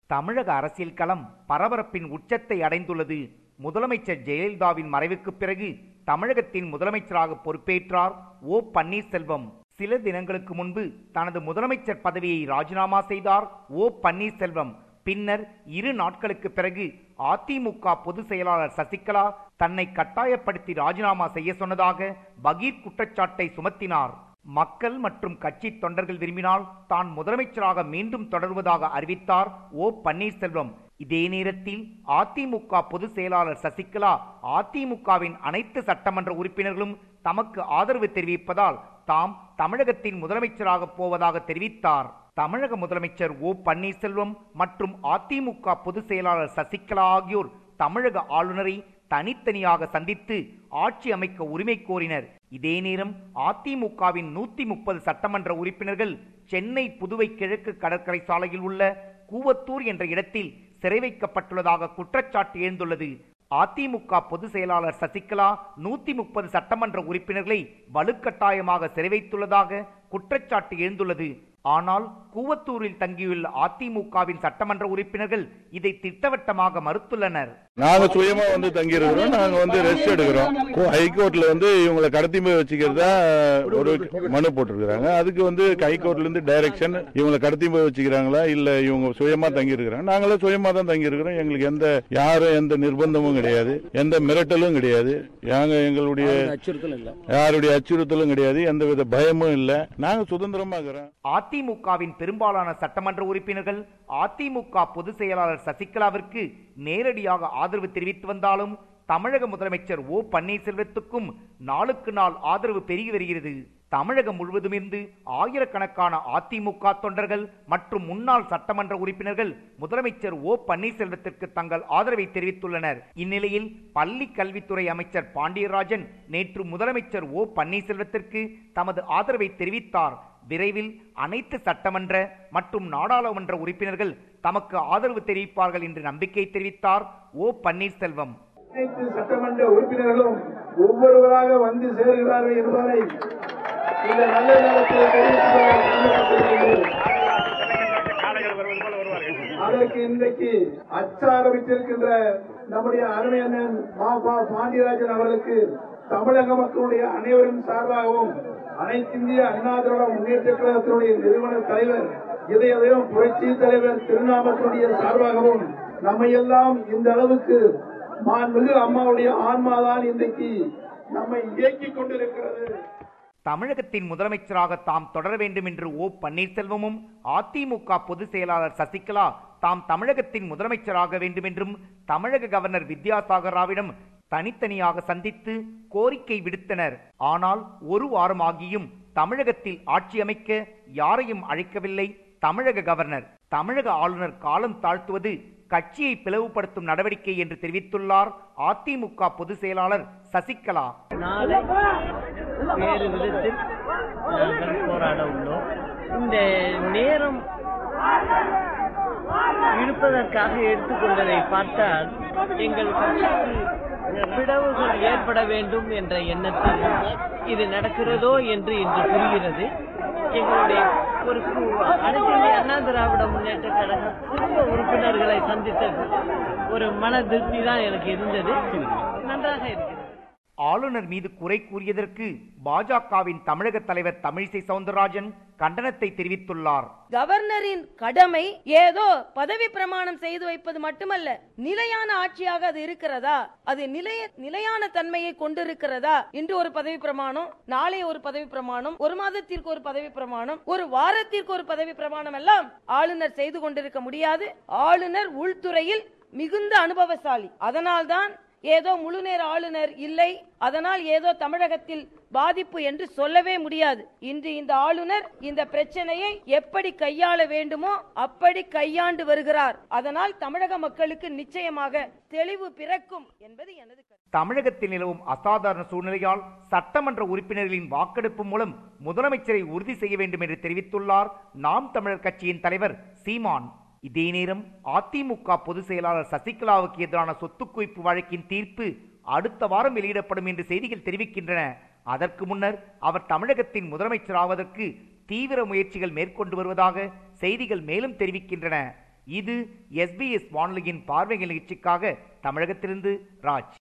தமிழக அரசியல் களம் பரபரப்பின் உச்சத்தை அடைந்துள்ளது முதலமைச்சர் ஜெயலலிதாவின் மறைவுக்கு பிறகு தமிழகத்தின் முதலமைச்சராக பொறுப்பேற்றார் ஓ பன்னீர்செல்வம் சில தினங்களுக்கு முன்பு தனது முதலமைச்சர் பதவியை ராஜினாமா செய்தார் ஓ பன்னீர்செல்வம் பின்னர் இரு நாட்களுக்கு பிறகு அதிமுக பொதுச் செயலாளர் சசிகலா தன்னை கட்டாயப்படுத்தி ராஜினாமா செய்ய சொன்னதாக பகீர் குற்றச்சாட்டை சுமத்தினார் மக்கள் மற்றும் கட்சி தொண்டர்கள் விரும்பினால் தான் முதலமைச்சராக மீண்டும் தொடர்வதாக அறிவித்தார் ஓ பன்னீர்செல்வம் இதே நேரத்தில் அதிமுக பொதுச் செயலாளர் சசிகலா அதிமுகவின் அனைத்து சட்டமன்ற உறுப்பினர்களும் தமக்கு ஆதரவு தெரிவிப்பதால் தாம் தமிழகத்தின் முதலமைச்சராக போவதாக தெரிவித்தார் தமிழக முதலமைச்சர் ஓ பன்னீர்செல்வம் மற்றும் அதிமுக பொதுச் செயலாளர் சசிகலா ஆகியோர் தமிழக ஆளுநரை தனித்தனியாக சந்தித்து ஆட்சி அமைக்க உரிமை கோரினர் இதே நேரம் அதிமுகவின் நூத்தி முப்பது சட்டமன்ற உறுப்பினர்கள் சென்னை புதுவை கிழக்கு கடற்கரை சாலையில் உள்ள கூவத்தூர் என்ற இடத்தில் சிறை வைக்கப்பட்டுள்ளதாக குற்றச்சாட்டு எழுந்துள்ளது அதிமுக பொதுச் செயலாளர் சசிகலா நூத்தி முப்பது சட்டமன்ற உறுப்பினர்களை வலுக்கட்டாயமாக சிறை வைத்துள்ளதாக குற்றச்சாட்டு எழுந்துள்ளது ஆனால் கூவத்தூரில் தங்கியுள்ள அதிமுகவின் சட்டமன்ற உறுப்பினர்கள் இதை திட்டவட்டமாக மறுத்துள்ளனர் நாங்க சுயமா வந்து தங்கி இருக்கிறோம் நாங்க வந்து ரெஸ்ட் எடுக்கிறோம் ஹைகோர்ட்ல வந்து இவங்களை கடத்தி போய் வச்சுக்கிறதா ஒரு மனு போட்டிருக்கிறாங்க அதுக்கு வந்து ஹைகோர்ட்ல இருந்து டைரக்ஷன் இவங்களை கடத்தி போய் வச்சுக்கிறாங்களா இல்ல இவங்க சுயமா தங்கி இருக்கிறாங்க நாங்களும் சுயமா தான் தங்கி இருக்கிறோம் எங்களுக்கு எந்த யாரும் எந்த நிர்பந்தமும் கிடையாது எந்த மிரட்டலும் கிடையாது நாங்க எங்களுடைய அச்சுறுத்தல் இல்ல யாருடைய அச்சுறுத்தலும் கிடையாது எந்த வித பயமும் இல்ல நாங்க சுதந்திரமா இருக்கிறோம் அதிமுகவின் பெரும்பாலான சட்டமன்ற உறுப்பினர்கள் அதிமுக பொதுச் செயலாளர் சசிகலாவிற்கு நேரடியாக ஆதரவு தெரிவித்து வந்தாலும் தமிழக முதலமைச்சர் ஓ பன்னீர்செல்வத்துக்கும் நாளுக்கு நாள் ஆதரவு பெருகி வருகிறது தமிழகம் முழுவதுமிருந்து ஆயிரக்கணக்கான அதிமுக தொண்டர்கள் மற்றும் முன்னாள் சட்டமன்ற உறுப்பினர்கள் முதலமைச்சர் ஓ பன்னீர்செல்வத்திற்கு தங்கள் ஆதரவை தெரிவித்துள்ளனர் இந்நிலையில் பள்ளி கல்வித்துறை அமைச்சர் பாண்டியராஜன் நேற்று முதலமைச்சர் ஓ பன்னீர்செல்வத்திற்கு தமது ஆதரவை தெரிவித்தார் விரைவில் அனைத்து சட்டமன்ற மற்றும் நாடாளுமன்ற உறுப்பினர்கள் தமக்கு ஆதரவு தெரிவிப்பார்கள் என்று நம்பிக்கை தெரிவித்தார் ஓ பன்னீர்செல்வம் அனைத்து சட்டமன்ற உறுப்பினர்களும் ஒவ்வொருவராக வந்து சேர்கிறார்கள் என்பதை இந்த நல்ல நேரத்தில் தெரிவித்துக் கொள்ள கடமைப்பட்டிருக்கிறேன். அதற்கு இன்றைக்கு அச்ச ஆரம்பித்திருக்கின்ற நம்முடைய அருமை அண்ணன் மா பா பாண்டியராஜன் அவர்களுக்கு தமிழக மக்களுடைய அனைவரின் சார்பாகவும் அனைத்து இந்திய அண்ணா திராவிட முன்னேற்ற கழகத்தினுடைய நிறுவன தலைவர் இதயம் புரட்சி தலைவர் திருநாமத்தினுடைய சார்பாகவும் நம்மை எல்லாம் இந்த அளவுக்கு மாண்புமிகு அம்மாவுடைய ஆன்மாதான் இன்றைக்கு நம்மை இயக்கிக் கொண்டிருக்கிறது தமிழகத்தின் முதலமைச்சராக தாம் தொடர வேண்டும் என்று ஓ பன்னீர்செல்வமும் அதிமுக பொதுச் செயலாளர் சசிகலா தாம் தமிழகத்தின் முதலமைச்சராக வேண்டும் என்றும் தமிழக கவர்னர் வித்யாசாகர் ராவிடம் தனித்தனியாக சந்தித்து கோரிக்கை விடுத்தனர் ஆனால் ஒரு வாரம் ஆகியும் தமிழகத்தில் ஆட்சி அமைக்க யாரையும் அழைக்கவில்லை தமிழக கவர்னர் தமிழக ஆளுநர் காலம் தாழ்த்துவது கட்சியை பிளவுபடுத்தும் நடவடிக்கை என்று தெரிவித்துள்ளார் அதிமுக பொதுச் செயலாளர் சசிகலா நாளை வேறு விதத்தில் நாங்கள் போராட உள்ளோம் இந்த நேரம் இழுப்பதற்காக எடுத்துக்கொண்டதை பார்த்தால் எங்கள் கட்சிக்கு பிளவுகள் ஏற்பட வேண்டும் என்ற எண்ணத்தில் இது நடக்கிறதோ என்று இன்று புரிகிறது எங்களுடைய ஒரு கு- அனைத்து இந்திய அண்ணா திராவிட முன்னேற்ற கழக குடும்ப உறுப்பினர்களை சந்தித்தது ஒரு மன திருப்தி தான் எனக்கு இருந்தது நன்றாக இருக்கிறது ஆளுநர் மீது குறை கூறியதற்கு பாஜகவின் தமிழக தலைவர் தமிழிசை சவுந்தரராஜன் கண்டனத்தை தெரிவித்துள்ளார் கவர்னரின் கடமை ஏதோ பதவி பிரமாணம் செய்து வைப்பது மட்டுமல்ல நிலையான ஆட்சியாக அது இருக்கிறதா அது நிலைய நிலையான தன்மையை கொண்டிருக்கிறதா இன்று ஒரு பதவி பிரமாணம் நாளை ஒரு பதவி பிரமாணம் ஒரு மாதத்திற்கு ஒரு பதவி பிரமாணம் ஒரு வாரத்திற்கு ஒரு பதவி பிரமாணம் எல்லாம் ஆளுநர் செய்து கொண்டிருக்க முடியாது ஆளுநர் உள்துறையில் மிகுந்த அனுபவசாலி அதனால்தான் ஏதோ முழு நேர ஆளுநர் இல்லை அதனால் ஏதோ தமிழகத்தில் பாதிப்பு என்று சொல்லவே முடியாது இன்று இந்த ஆளுநர் இந்த பிரச்சனையை எப்படி கையாள வேண்டுமோ அப்படி கையாண்டு வருகிறார் அதனால் தமிழக மக்களுக்கு நிச்சயமாக தெளிவு பிறக்கும் என்பது எனது கருத்து தமிழகத்தில் நிலவும் அசாதாரண சூழ்நிலையால் சட்டமன்ற உறுப்பினர்களின் வாக்கெடுப்பு மூலம் முதலமைச்சரை உறுதி செய்ய வேண்டும் என்று தெரிவித்துள்ளார் நாம் தமிழர் கட்சியின் தலைவர் சீமான் இதே நேரம் அதிமுக பொதுச் செயலாளர் சசிகலாவுக்கு எதிரான சொத்து குவிப்பு வழக்கின் தீர்ப்பு அடுத்த வாரம் வெளியிடப்படும் என்று செய்திகள் தெரிவிக்கின்றன அதற்கு முன்னர் அவர் தமிழகத்தின் முதலமைச்சராவதற்கு தீவிர முயற்சிகள் மேற்கொண்டு வருவதாக செய்திகள் மேலும் தெரிவிக்கின்றன இது எஸ்பிஎஸ் வானொலியின் பார்வை நிகழ்ச்சிக்காக தமிழகத்திலிருந்து ராஜ்